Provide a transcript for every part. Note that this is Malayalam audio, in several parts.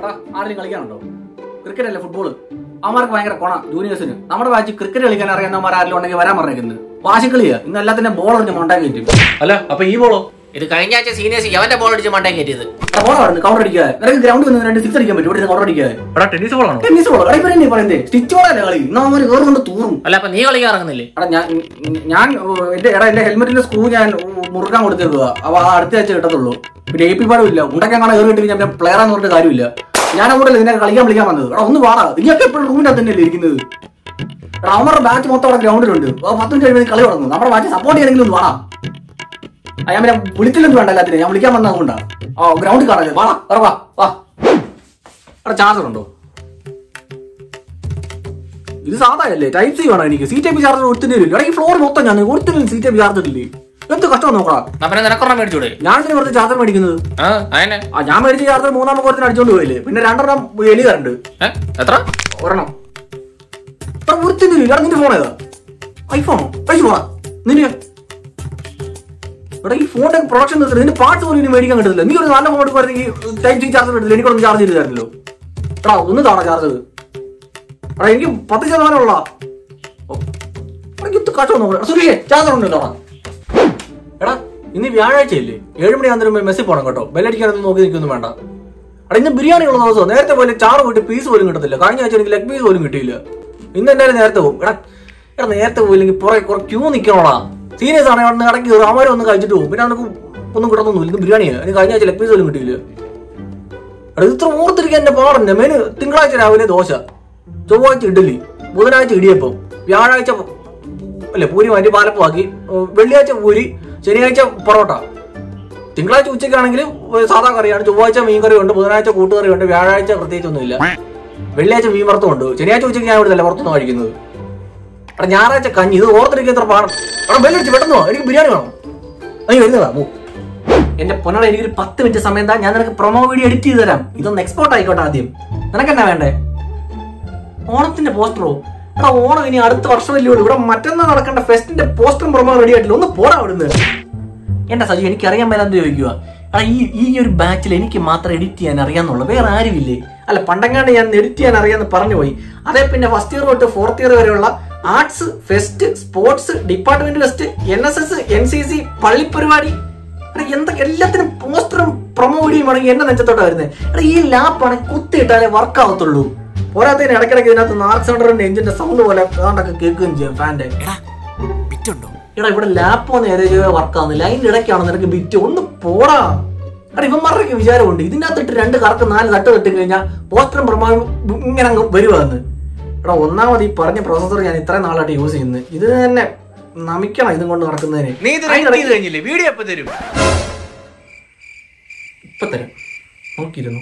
എടാ ആരെങ്കിലും കളിക്കാനുണ്ടോ ക്രിക്കറ്റ് അല്ലേ ഫുട്ബോൾ അവന്മാർക്ക് ഭയങ്കര കൊണ ജൂനിയേഴ്സിന് നമ്മുടെ ബാച്ച് ക്രിക്കറ്റ് കളിക്കാൻ അറിയാവുന്നവന്മാർ ആരെങ്കിലും ഉണ്ടെങ്കിൽ വരാൻ പറഞ്ഞേക്കുന്നത് വാശിക്കളിയാ ഇന്ന് എല്ലാത്തിനും ബോൾ എറിഞ്ഞ് മണ്ടാക്കി കയറ്റും അല്ല അപ്പൊ ഈ ബോളോ ഇത് കഴിഞ്ഞ ആഴ്ച സീനിയേഴ്സ് അവന്റെ ബോൾ അടിച്ച് മണ്ടേ കയറ്റിയത് ബോൾ ആടുന്നു കൗണ്ടർ അടിക്കാതെ നിനക്ക് ഗ്രൗണ്ടിൽ വന്ന് രണ്ട് സിക്സ് അടിക്കാൻ പറ്റും ഇവിടെ കൗണ്ടർ അടിക്കാതെ എടാ ടെന്നീസ് ബോളാണോ ടെന്നീസ് ബോൾ കടയിൽ പറയുന്നേ പറയുന്നേ സ്റ്റിച്ച് ബോളല്ലേ കളി ഇന്ന് അവന്മാർ കയറുകൊണ്ട് തൂറും അല്ല അപ്പൊ നീ കളിക്കാൻ ഇറങ്ങുന്നില്ലേ എടാ ഞാൻ ഞാൻ എന്റെ എടാ എന്റെ ഹെൽമെറ്റിന്റെ സ്ക്രൂ ഞാൻ മുറുക്കാൻ കൊടുത്തേക്കുക അവ ആ അടുത്ത ആഴ്ച കിട്ടത്തുള്ളൂ പിന്നെ എ പി പാടും ഇല്ല ഉണ്ടക്കാൻ കാണാൻ കയറി കിട്ടി ഞാൻ പ്ലെയർ എന്ന് പറഞ്ഞിട്ട് കാര്യമില്ല ഞാൻ അങ്ങോട്ടല്ലേ നിന്നെ കളിക്കാൻ വിളിക്കാൻ വന്നത് എടാ ഒന്ന് വാടാ നീയൊക്കെ എപ്പോഴും റൂമിന്റെ അകത്ത് തന്നെയല്ലേ ഇരിക്കുന്നത് എടാ അവരുടെ ബാച്ച് മൊത്തം അവിടെ ഗ്രൗണ്ടിലുണ്ട് ആ പത്ത് മിനിറ്റ് കഴിയുമ്പോൾ കളി തുടങ്ങും നമ്മുടെ ബാച്ച് സപ്പോർട്ട് ചെയ്യണമെങ്കിലും ഒന്ന് വാടാ ആ, ഞാൻ പിന്നെ വിളിച്ചില്ലെന്ന് വേണ്ട എല്ലാത്തിനും ഞാൻ വിളിക്കാൻ വന്നത് കൊണ്ടാ ആ ഗ്രൗണ്ടിൽ കാണാല്ലേ വാടാ വേറെ വാ വാ എടാ ചാർജർ ഉണ്ടോ ഇത് സാധാരണല്ലേ ടൈപ്പ് സി വേണം എനിക്ക് സി ടൈപ്പ് ചാർജർ ഒരുത്തിന്റെ ഇല്ല ഈ ഫ്ലോർ മൊത്തം ഞാൻ ഒരുത്തിനും സി ടൈപ്പ് ചാർജർ ഇല്ലേ എന്ത് കഷ്ടം നോക്കടാ പിന്നെ നിനക്കൊരെണ്ണം മേടിച്ചൂടെ ഞാൻ ഇതിന് വെറുതെ ചാർജർ മേടിക്കുന്നത് ആ അതന്നെ ആ ഞാൻ മേടിച്ച ചാർജർ മൂന്നാം കോരത്തിന് അടിച്ചോണ്ട് പോയില്ലേ പിന്നെ രണ്ടെണ്ണം എലി കറണ്ട് ഏ എത്ര ഒരെണ്ണം എടാ, ഒരുത്തിന്റെ ഇല്ല നിന്റെ ഫോൺ ഏതാ ഐഫോണോ കഴിച്ചു പോടാ നിന്റെ എടാ ഈ ഫോണിന്റെ പ്രൊഡക്ഷൻ നിർത്തി നിന്റെ പാർട്സ് പോലും ഇനി മേടിക്കാൻ കിട്ടില്ല നീ ഒരു നല്ല ഫോൺ എടുക്കുവാണെങ്കിൽ ടൈപ്പ് സി ചാർജർ എടുത്തില്ല എനിക്കൊന്നും ചാർജ് ചെയ്ത് തരുന്നല്ലോ എടാ ഒന്ന് താടാ ചാർജർ എടാ എനിക്ക് പത്ത് ശതമാനം ഉള്ള എനിക്ക് കാശോ നോക്കണം സുരേഷ് ചാർജർ ഉണ്ടല്ലോ എടാ ഇന്ന് വ്യാഴാഴ്ചയല്ലേ ഏഴ് മണിയാകുന്നതിന് മെസ്സിൽ പോകണം കേട്ടോ ബെല്ലടിക്കാനൊന്നും നോക്കി നിൽക്കൊന്നും വേണ്ട എടാ ഇന്ന് ബിരിയാണി ഉള്ള ദിവസം നേരത്തെ പോലെ ചാറ് പോയിട്ട് പീസ് പോലും കിട്ടത്തില്ല കഴിഞ്ഞ ആഴ്ച എനിക്ക് ലെഗ് പീസ് പോലും കിട്ടിയില്ല ഇന്ന് എന്തായാലും നേരത്തെ പോകും എടാ എടാ നേരത്തെ പോയില്ലെങ്കിൽ പുറകെ കുറെ ക്യൂ നിൽക്കണോടാ സീരിയസ് ആണെങ്കിൽ അവിടെ ഇടയ്ക്ക് രാമാരം ഒന്ന് കഴിച്ചിട്ട് പോകും പിന്നെ അവനക്ക് ഒന്നും കിടന്നൊന്നുമില്ല ഇന്ന് ബിരിയാണിയാണ് എനിക്ക് കഴിഞ്ഞ ആഴ്ച ലെഗ് പീസ് പോലും കിട്ടിയില്ല എടാ ഇത്ര ഓർത്തിരിക്കാൻ എന്റെ പാടുണ്ട് മെനു തിങ്കളാഴ്ച രാവിലെ ദോശ ചൊവ്വാഴ്ച ഇഡ്ഡലി ബുധനാഴ്ച ഇടിയപ്പം വ്യാഴാഴ്ച അല്ലെ പൂരി മാറ്റി പാലപ്പമാക്കി ഏഹ് വെള്ളിയാഴ്ച പൂരി ശനിയാഴ്ച പൊറോട്ട തിങ്കളാഴ്ച ഉച്ചയ്ക്കാണെങ്കിൽ സാധാ കറിയാണ് ചൊവ്വാഴ്ച മീൻ കറി ഉണ്ട് ബുധനാഴ്ച കൂട്ടുകറി ഉണ്ട് വ്യാഴാഴ്ച പ്രത്യേകിച്ച് ഒന്നുമില്ല വെള്ളിയാഴ്ച മീൻ വറുത്തും ഉണ്ട് ശനിയാഴ്ച ഉച്ചയ്ക്ക് ഞാൻ ഇവിടെ പുറത്തുനിന്ന് കഴിക്കുന്നത് എടാ ഞായറാഴ്ച കഞ്ഞി ഇത് ഓർത്തിരിക്കാൻ എത്ര പാടും എടാ ബെല്ലടിച്ച് പെട്ടെന്ന് വാ, എനിക്ക് ബിരിയാണി വേണം നീ വരുന്നതാ മൂ എന്റെ പൊന്നോടെ എനിക്കൊരു പത്ത് മിനിറ്റ് സമയം താ ഞാൻ നിനക്ക് പ്രൊമോ വീഡിയോ എഡിറ്റ് ചെയ്ത് തരാം ഇതൊന്ന് എക്സ്പോർട്ട് ആയിക്കോട്ടെ ആദ്യം നിനക്ക് എന്നാ വേണ്ടേ ഓണത്തിന്റെ പോസ്റ്ററോ എടാ ഓണം ഇനി അടുത്ത വർഷമല്ലേ ഉള്ളൂ ഇവിടെ മറ്റന്നാൾ നടക്കേണ്ട ഫെസ്റ്റിന്റെ പോസ്റ്ററും പ്രൊമോ റെഡി ആയിട്ടില്ല ഒന്ന് പോടാ അവിടുന്ന് എന്റെ സജി എനിക്ക് അറിയാൻ മേലാന്ന് ചോദിക്കുക എടാ ഈ ഈ ഒരു ബാച്ചിൽ എനിക്ക് മാത്രം എഡിറ്റ് ചെയ്യാൻ അറിയാന്നുള്ളൂ വേറെ ആരുമില്ലേ അല്ല പണ്ടങ്ങാണ്ട് ഞാൻ എഡിറ്റ് ചെയ്യാൻ അറിയാന്ന് പറഞ്ഞു പോയി അതേ പിന്നെ ഫസ്റ്റ് ഇയർ തൊട്ട് ഫോർത്ത് ഇയർ വരെയുള്ള arts fest sports department fest N S S N C C പള്ളിപ്പരിപാടി എടാ എന്തൊക്കെ എല്ലാത്തിനും പോസ്റ്ററും പ്രൊമോ വീഡിയോയും ആണെങ്കിൽ എന്നെ നെഞ്ചത്തോട്ടാ വരുന്നത് എടാ ഈ ലാപ്പാണ് കുത്തിയിട്ടാലേ വർക്ക് ആവത്തുള്ളൂ പോരാത്തതിന് ഇടയ്ക്കിടയ്ക്ക് ഇതിനകത്ത് നാർക്ക് സെൻറ്ററിന്റെ എഞ്ചിന്റെ സൗണ്ട് പോലെ ഏതാണ്ടൊക്കെ കേൾക്കുകയും ചെയ്യും ഫാന്റെ എടാ ബിറ്റുണ്ടോ എടാ ഇവിടെ ലാപ്പോ നേരെ വർക്ക് ആവുന്നില്ല അതിന്റെ ഇടയ്ക്കാണ് നിനക്ക് ബിറ്റ് ഒന്ന് പോടാ എടാ ഇവന്മാരുടെ വിചാരമുണ്ട് ഇതിന്റെ അകത്തിട്ട് രണ്ട് കറക്ക് നാല് തട്ട് തട്ടി കഴിഞ്ഞാൽ പോസ്റ്ററും പ്രമാണം ഇങ്ങനെ അങ്ങ് വരുവാന്ന് എടാ ഒന്നാമത് ഈ പറഞ്ഞ പ്രോസസ്സർ ഞാൻ ഇത്രയും നാളായിട്ട് യൂസ് ചെയ്യുന്നത് ഇത് തന്നെ നമിക്കണം ഇതും കൊണ്ട് നടക്കുന്നതിന് നീ ഇത് അതിന്റെ റെഡി ഇടയ്ക്ക് ചെയ്ത് കഴിഞ്ഞില്ലേ വീഡിയോ എപ്പോ തരും ഇപ്പൊ തരാം നോക്കിയിരുന്നു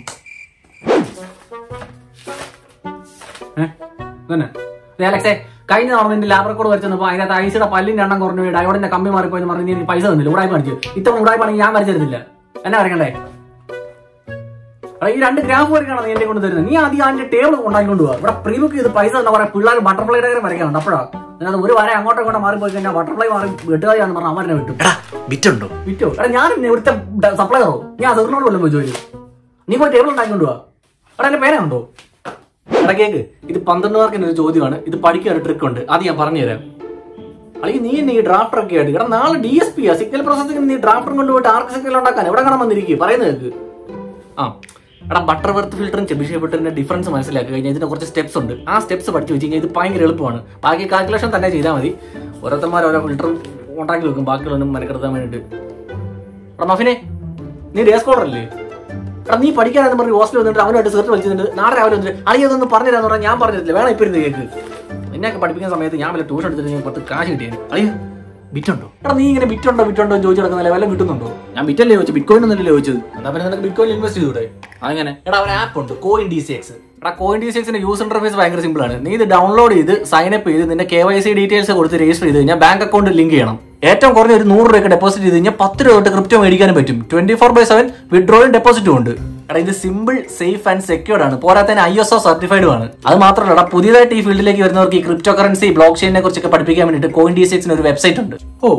തന്നെ അലക്സേ കഴിഞ്ഞ തവണ നിന്റെ ലാബ് റെക്കോർഡ് വരച്ചപ്പോ അതിനകത്ത് ഐസിയുടെ പല്ലിന്റെ എണ്ണം കുറഞ്ഞു പോയി ഡയോഡിന്റെ കമ്പി മാറിപ്പോയെന്ന് പറഞ്ഞ് നീ എനിക്ക് പൈസ തന്നില്ല ഉടായ്പ കാണിച്ചു ഇത്തവണ ഉടായ്പാണെങ്കിൽ ഞാൻ വരച്ചിരുന്നില്ല എന്നാ വരക്കണ്ടേ എടാ, ഈ രണ്ട് ഗ്രാഫ് വരയ്ക്കാണ് നീ എന്റെ കൊണ്ട് തരുന്നത് നീ ആദ്യം അതിന്റെ ടേബിൾ ഉണ്ടാക്കിക്കൊണ്ട് പോവാ ഇവിടെ പ്രീ ബുക്ക് ചെയ്ത് പൈസ എന്താ പറയാ പിള്ളേർ ബട്ടർഫ്ലൈ ഡയഗ്രം വരയ്ക്കാനുണ്ട് അപ്പോഴാ അതിനകത്ത് ഒരു വര അങ്ങോട്ടും ഇങ്ങോട്ടും മാറിപ്പോയി കഴിഞ്ഞാൽ ബട്ടർഫ്ലൈ മാറി വെട്ടുകാരിയാണെന്ന് പറഞ്ഞാൽ അവരെ വിട്ടു എടാ ബിറ്റുണ്ടോ വിറ്റോ എടാ ഞാൻ ഇന്ന് ഇവിടുത്തെ സപ്ലൈറോ ഞാൻ അസറിനോട് വല്ലതും പോയി ചോദിച്ചു നീ പോയി ടേബിൾ ഉണ്ടാക്കിക്കൊണ്ട് പോവാ എടാ എന്റെ പേരുണ്ടോ എടാ കേക്ക് ഇത് പന്ത്രണ്ട് മാർക്കിന് ഒരു ചോദ്യമാണ് ഇത് പഠിക്കാൻ ഒരു ട്രിക്ക് ഉണ്ട് അത് ഞാൻ പറഞ്ഞുതരാം അല്ലെങ്കിൽ നീ എന്നെ ഈ ഡ്രാഫ്റ്റർ ഒക്കെ ആയിട്ട് എടാ നാളെ ഡി എസ് പി ആ സിഗ്നൽ പ്രോസസ്സിംഗ് നീ ഡ്രാഫ്റ്റർ കൊണ്ടുപോയിട്ട് ആർക്ക് സിഗ്നൽ ഉണ്ടാക്കാൻ എവിടെ കാണാൻ വന്നിരിക്കും പറയുന്നത് കേക്ക് ആ എടാ ബട്ടർ വെർത്ത് ഫിൽറ്ററും ചെബിഷേ ഫിൽറ്ററിന്റെ ഡിഫറൻസ് മനസ്സിലാക്കി കഴിഞ്ഞാൽ ഇതിന് കുറച്ച് സ്റ്റെപ്സ് ഉണ്ട് ആ സ്റ്റെപ്സ് പഠിച്ചു വെച്ച് കഴിഞ്ഞാൽ ഇത് ഭയങ്കര എളുപ്പമാണ് ബാക്കി കാൽക്കുലേഷൻ തന്നെ ചെയ്താൽ മതി ഓരോരുത്തന്മാർ ഓരോ ഫിൽറ്റർ ഉണ്ടാക്കി വെക്കും ബാക്കിയുള്ളൊന്നും മെനക്കെടുത്താൻ വേണ്ടിയിട്ട് എടാ മഫിനെ നീ ഡേ സ്കോളർ അല്ലേ എടാ നീ പഠിക്കാനെന്ന് പറഞ്ഞ് ഹോസ്റ്റലിൽ വന്നിട്ട് അവനുമായിട്ട് സെർച്ച് വലിച്ചിട്ടുണ്ട് നാളെ രാവിലെ വന്നിട്ട് അളിയതൊന്നും പറഞ്ഞുതരാന്ന് പറഞ്ഞാൽ ഞാൻ പറഞ്ഞിട്ടില്ല വേണം ഇപ്പം ഇരുന്ന് കേക്ക് എന്നെയൊക്കെ പഠിപ്പിക്കുന്ന സമയത്ത് ഞാൻ വല്ല ട്യൂഷൻ എടുത്തിട്ട് ഞാൻ പത്ത് കാശ് കിട്ടിയത് അളിയ ബിറ്റുണ്ടോ എടാ നീ ഇങ്ങനെ ബിറ്റുണ്ടോ ബിറ്റുണ്ടോ എന്ന് ചോദിച്ചു നടക്കുന്നില്ല വല്ല കിട്ടുന്നുണ്ടോ ഞാൻ ബിറ്റല്ലേ ചോദിച്ചു ബിറ്റ് കോയിൻ ഒന്നല്ലേ ചോദിച്ചത് എന്നാ പിന്നെ നിനക്ക് ബിറ്റ് കോയിൻ ഇൻവെസ്റ്റ് ചെയ്തൂടെ അങ്ങനെ എടാ ഒരു ആപ്പ് ഉണ്ട് കോയിൻ ഡി സി എക്സ് എടാ കോയിൻ ഡി സി എക്സിന്റെ യൂസ് ഇന്റർഫേസ് ഭയങ്കര സിമ്പിൾ ആണ് നീ ഇത് ഡൗൺലോഡ് ചെയ്ത് സൈൻ അപ്പ് ചെയ്ത് നിന്റെ കെ വൈ സി ഡീറ്റെയിൽസ് കൊടുത്ത് രജിസ്റ്റർ ചെയ്ത് കഴിഞ്ഞാൽ ബാങ്ക് അക്കൗണ്ട് ലിങ്ക് ചെയ്യണം ഏറ്റവും കുറഞ്ഞ ഒരു നൂറ് രൂപയ്ക്ക് ഡെപ്പോസിറ്റ് ചെയ്ത് കഴിഞ്ഞാൽ പത്ത് രൂപ തൊട്ട് ക്രിപ്റ്റോ മേടിക്കാനും പറ്റും ട്വന്റി ഫോർ ബൈ സെവൻ വിഡ്രോയും ഡെപ്പോസിറ്റും ഉണ്ട് എടാ ഇത് സിമ്പിൾ സേഫ് ആൻഡ് സെക്യൂർഡ് ആണ് പോരാത്തതിന് ഐ എസ് ഒ സർട്ടിഫൈഡും ആണ് അത് മാത്രമല്ല എടാ പുതിയതായിട്ട് ഈ ഫീൽഡിലേക്ക് വരുന്നവർക്ക് ഈ ക്രിപ്റ്റോ കറൻസി ബ്ലോക്ക് ചെയിനെ കുറിച്ചൊക്കെ പഠിപ്പിക്കാൻ വേണ്ടിയിട്ട് കോയിൻ ഡി സിക്സിന് ഒരു വെബ്സൈറ്റ് ഉണ്ട് ഓ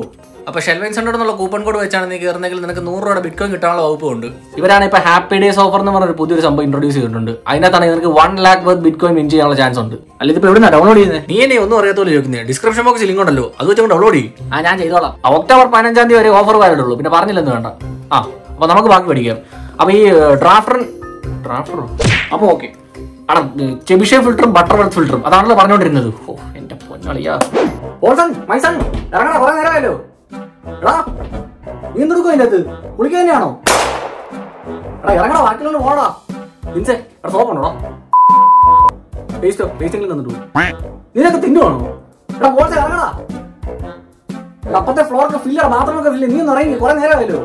അപ്പൊ ഷെൽവൈൻ സെന്റർ എന്നുള്ള കൂപ്പൺ കോഡ് വെച്ചാണ് നീ കയറുന്നെങ്കിൽ നിനക്ക് നൂറ് രൂപയുടെ ബിറ്റ് കോയിൻ കിട്ടാനുള്ള വകുപ്പുണ്ട് ഇവരാണ് ഇപ്പൊ ഹാപ്പി ഡേയ്സ് ഓഫർ എന്ന് പറഞ്ഞ ഒരു പുതിയൊരു സംഭവം ഇൻട്രോഡ്യൂസ് ചെയ്തിട്ടുണ്ട് അതിനകത്താണ് നിനക്ക് one lakh worth bitcoin win ചെയ്യാനുള്ള ചാൻസ് ഉണ്ട് അല്ല ഇതിപ്പോ എവിടെ ഡൗൺലോഡ് ചെയ്യുന്നത് നീ എന്നെ ഒന്നും അറിയാത്തോലെ ചോദിക്കുന്നത് ഡിസ്ക്രിപ്ഷൻ ബോക്സിൽ ലിങ്ക് ഉണ്ടല്ലോ അത് വെച്ച് ഡൗൺലോഡ് ചെയ്യും ആ ഞാൻ ചെയ്തോളാം ഒക്ടോബർ പതിനഞ്ചാം തീയതി വരെ ഓഫർ വരടുള്ളൂ പിന്നെ പറഞ്ഞില്ലെന്ന് വേണ്ട ആ അപ്പൊ നമുക്ക് ബാക്കി പഠിക്കാം അപ്പൊ ഈ ഡ്രാഫ്റ്റർ ഡ്രാഫ്റ്ററോ അപ്പൊ ഓക്കെ അടാ ചെബിഷേ ഫിൽറ്ററും ബട്ടർ വെൽത്ത് ഫിൽറ്ററും അതാണല്ലോ പറഞ്ഞുകൊണ്ടിരുന്നത് ഓ എന്റെ പൊന്നളിയാ ഓൾസൺ മൈസൺ ഇറങ്ങണ കുറെ നേരമായല്ലോ എടാ നീ എന്തെടുക്കും അതിന്റെ അകത്ത് കുളിക്കുക തന്നെയാണോ എടാ ഇറങ്ങണ ബാക്കിയുള്ള പോടാ ഇൻസേ എടാ സോപ്പുണ്ടോ പേസ്റ്റോ പേസ്റ്റെങ്കിലും തന്നിട്ടു നിനക്ക് തിന്നുവാണോ എടാ ഓൾസൺ ഇറങ്ങടാ എടാ, അപ്പത്തെ ഫ്ലോറൊക്കെ ഫില്ല ബാത്റൂമൊക്കെ ഫില്ല നീ ഒന്ന് ഇറങ്ങി കുറെ നേരമായല്ലോ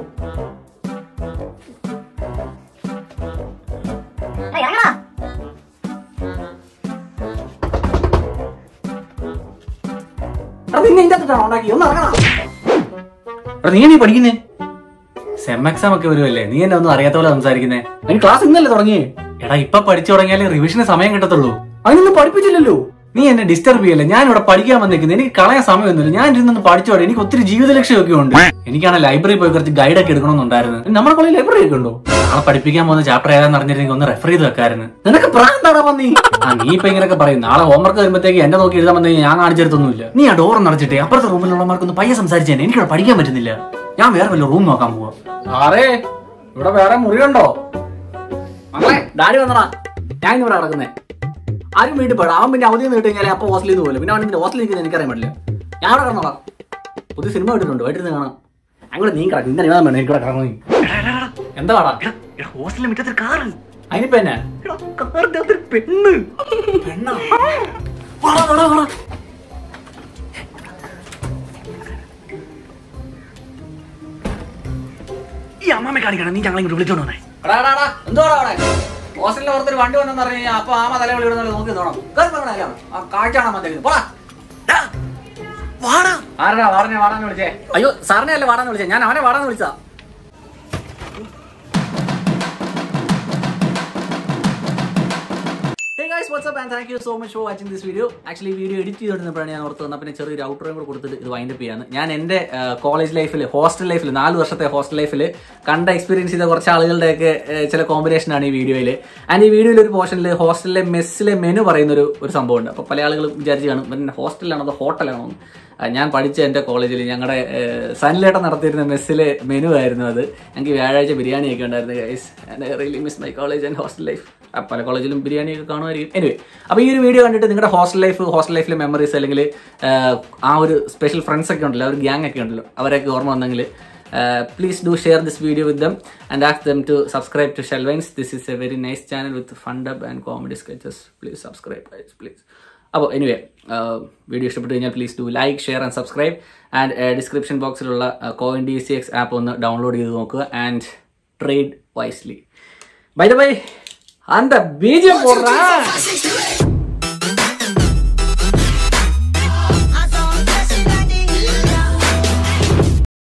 എടാ, നിന്നെ ഇതിന്റെ അകത്തിട്ടാണോ ഉണ്ടാക്കി ഒന്ന് ഇറങ്ങടാ എടാ നീ നീ പഠിക്കുന്നേ സെം എക്സാം ഒക്കെ വരുമല്ലേ നീ എന്നെ ഒന്നും അറിയാത്ത പോലെ സംസാരിക്കുന്നേ അതിന് ക്ലാസ് ഇന്നല്ലേ തുടങ്ങി എടാ ഇപ്പൊ പഠിച്ചു തുടങ്ങിയാലേ റിവിഷന് സമയം കിട്ടത്തുള്ളൂ അതിനൊന്നും പഠിപ്പിച്ചില്ലല്ലോ നീ എന്നെ ഡിസ്റ്റർബ് ചെയ്യല്ലേ ഞാൻ ഇവിടെ പഠിക്കാൻ വന്നിരിക്കുന്നത് എനിക്ക് കളയാൻ സമയമൊന്നുമില്ല ഞാൻ ഇരുന്നൊന്ന് പഠിച്ചോടെ എനിക്ക് ഒത്തിരി ജീവിത ലക്ഷ്യമൊക്കെ ഉണ്ട് എനിക്കാണ് ലൈബ്രറി പോയി കുറച്ച് ഗൈഡ് ഒക്കെ എടുക്കണമെന്നുണ്ടായിരുന്നു നമ്മുടെ കോളേജ് ലൈബ്രറി ഒക്കെ ഉണ്ടോ നാളെ പഠിപ്പിക്കാൻ പോകുന്ന ചാപ്റ്റർ ഏതാന്ന് അറിഞ്ഞിരുന്നെങ്കിൽ ഒന്ന് റെഫർ ചെയ്ത് വെക്കായിരുന്നു നിനക്ക് പ്രാന്താടാ പന്നി ആ നീ ഇപ്പൊ ഇങ്ങനെയൊക്കെ പറയും നാളെ ഹോംവർക്ക് വരുമ്പോഴത്തേക്ക് എന്റെ നോക്കി എഴുതാൻ വന്നു ഞാൻ കാണിച്ചെടുത്തൊന്നുമില്ല നീ ആ ഡോർ നടച്ചിട്ടേ അപ്പുറത്തെ റൂമിലുള്ളമാർക്കൊന്ന് പയ്യെ സംസാരിച്ചേനെ എനിക്കിവിടെ പഠിക്കാൻ പറ്റുന്നില്ല ഞാൻ വേറെ വല്ല റൂം നോക്കാൻ പോവാ ആറേ ഇവിടെ വേറെ മുറിയുണ്ടോ മകളെ ഡാഡി വന്നടാ ഞാൻ ഇന്ന് ഇവിടെ നടക്കുന്നേ ആരും വീട്ടിൽ പോടാ അവൻ പിന്നെ അവധി നീട്ടി കഴിഞ്ഞാൽ അപ്പൊ ഹോസ്റ്റലിൽ നിന്ന് പോലും പിന്നെ അവൻ പിന്നെ ഹോസ്റ്റലിൽ നിൽക്കുന്നത് എനിക്കറിയാൻ പറ്റില്ല ഞാൻ അവിടെ കിടന്നോളാം പുതിയ സിനിമ ഇട്ടിട്ടുണ്ട് വൈകിട്ട് കാണാം അങ്ങോട്ട് നീ കിടക്കും ഇന്നലെ ഞാൻ വേണം എനിക്കിവിടെ കിടന്നു എന്താ പാടാ ഹോസ്റ്റലിലെ മുറ്റത്തിൽ കാറ് അതിനിപ്പോ എന്നാ കാറിന്റെ അകത്തൊരു പെണ്ണ് പെണ്ണാ വാടാ, വാടാ, വാടാ. ഈ അമ്മാമ്മ കാണിക്കണം നീ ഞങ്ങളെ ഇങ്ങോട്ട് വിളിച്ചോണ്ട് വന്നേ എടാ, എടാ, എടാ, എന്തുവാടാ അവിടെ? ഹോസ്റ്റലിൽ ഓർത്തൊരു വണ്ടി വന്നെന്ന് പറഞ്ഞു കഴിഞ്ഞാൽ അപ്പൊ ആമ തല വിളിയിടുന്നത് നോക്കി നോണം ആ കാഴ്ച കാണാൻ വന്നേക്കുന്നത് പോടാ വാടാ ആരടാ വാടനെ വാടാന്ന് വിളിച്ചേ അയ്യോ സാറിനെ അല്ലേ വാടാന്ന് വിളിച്ചേ ഞാൻ അവനെ വാടാന്ന് വിളിച്ചാ Hey guys, what's up and thank you so much for watching this video. Actually, video edit ചെയ്തിരുന്നപ്പോഴാണ് ഞാൻ ഓർത്ത് വന്നാൽ പിന്നെ ചെറിയൊരു ഔട്ടറും കൂടെ കൊടുത്തിട്ട് ഇത് വൈൻഡപ്പ് ചെയ്യാന്ന് ഞാൻ എൻ്റെ കോളേജ് ലൈഫിൽ ഹോസ്റ്റൽ ലൈഫിൽ നാല് വർഷത്തെ ഹോസ്റ്റൽ ലൈഫിൽ കണ്ട എക്സ്പീരിയൻസ് ചെയ്ത കുറച്ച് ആളുകളുടെയൊക്കെ ഏഹ്, ചില കോമ്പിനേഷനാണ് ഈ വീഡിയോയിൽ ആൻഡ് ഈ വീഡിയോയിൽ ഒരു പോർഷനിൽ ഹോസ്റ്റലിലെ മെസ്സിലെ മെനു പറയുന്ന ഒരു ഒരു സംഭവമുണ്ട് അപ്പോൾ പല ആളുകളും വിചാരിച്ച് കാണും പിന്നെ ഹോസ്റ്റലിലാണോ അതോ ഹോട്ടലാണോ എന്ന്. ആ, ഞാൻ പഠിച്ച എൻ്റെ കോളേജിൽ ഞങ്ങളുടെ സനിലേട്ടൻ നടത്തിയിരുന്ന മെസ്സിലെ മെനു ആയിരുന്നു അത് ഞങ്ങൾക്ക് വ്യാഴാഴ്ച ബിരിയാണിയൊക്കെ ഉണ്ടായിരുന്നു guys and really miss my college and hostel life പല കോളേജിലും ബിരിയാണിയൊക്കെ കാണുമായിരിക്കും എനിവേ അപ്പോൾ ഈ ഒരു വീഡിയോ കണ്ടിട്ട് നിങ്ങളുടെ ഹോസ്റ്റൽ ലൈഫ് ഹോസ്റ്റൽ ലൈഫിലെ മെമ്മറീസ് അല്ലെങ്കിൽ ആ ഒരു സ്പെഷ്യൽ ഫ്രണ്ട്സ് ഒക്കെ ഉണ്ടല്ലോ ആ ഒരു ഗ്യാങ് ഒക്കെ ഉണ്ടല്ലോ അവരൊക്കെ ഓർമ്മ വന്നെങ്കിൽ please do share this video with them and ask them to subscribe to shellvines this is a very nice channel with fund up and comedy sketches please subscribe please അപ്പോൾ എനിവേ വീഡിയോ ഇഷ്ടപ്പെട്ട് കഴിഞ്ഞാൽ please do like share and subscribe and description ബോക്സിലുള്ള coin D C X app ഒന്ന് ഡൗൺലോഡ് ചെയ്ത് നോക്കുക and trade wisely by the by and ബീജം